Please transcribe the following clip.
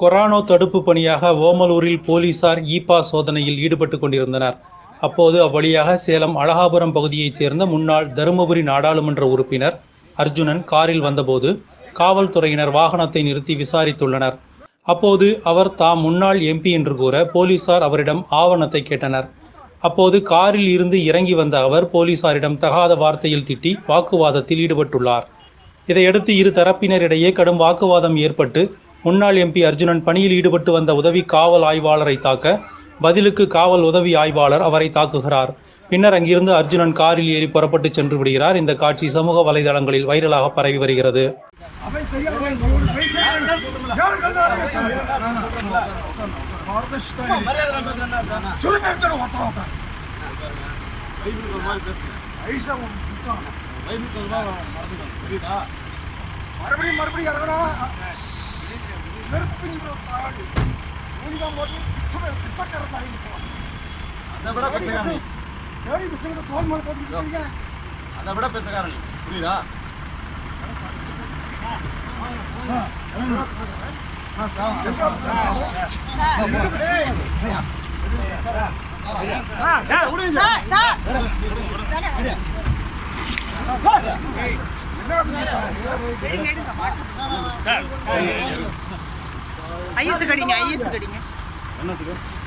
corona தடுப்பு பணியாக ஓமலூரில் போலீசார் ஈபா சோதனையில் ஈடுபட்டு கொண்டிருந்தனர் அப்போது அவ்வழியாக சேலம் அழகாபுரம் பகுதியைச் சேர்ந்த முன்னாள் தருமபுரி நாடாளுமன்ற உறுப்பினர் அர்ஜுனன் காரில் வந்தபோது காவல்துறையினர் வாகனத்தை நிறுத்தி விசாரித்துள்ளனர் அப்போது அவர் தாம் முன்னாள் எம்பி என்று கூற போலீசார் அவரிடம் ஆவணத்தை கேட்டனர் அப்போது காரில் இருந்து இறங்கி வந்த அவர் போலீசாரிடம் தகாத வார்த்தையில் திட்டி வாக்குவாதத்தில் ஈடுபட்டுள்ளார் இதையடுத்து இரு தரப்பினரிடையே கடும் வாக்குவாதம் ஏற்பட்டு முன்னாள் எம்பி அர்ஜுனன் பணியில் ஈடுபட்டு வந்த உதவி காவல் ஆய்வாளரை தாக்க பதிலுக்கு காவல் உதவி ஆய்வாளர் அவரை தாக்குகிறார் பின்னர் அங்கிருந்து அர்ஜுனன் காரில் ஏறி புறப்பட்டு சென்று விடுகிறார் இந்த காட்சி சமூக வலைதளங்களில் வைரலாக பரவி வருகிறது அவன் தெரியாம ஒரு பைசா ஏழு கண்டாலே பாரதஸ்தானி சொல்லுங்க எடுத்துட்டு ஒருத்தர உட்கார் ஐசா விட்டான் மறுபடியும் மறுபடியும் இறங்கடா செருப்புங்கிற தாடி யூனிஃபார்ம் போட்டு பிச்சை பிச்சைக்கார தாடி போவான் ஏடி பிசங்க தோல் மேல போட்டு இருக்கீங்க அதை விட பிச்சைக்காரன் புரியுதா ஐஎஸ் கடிங்க ஐஎஸ் கடிங்க என்னத்துக்கு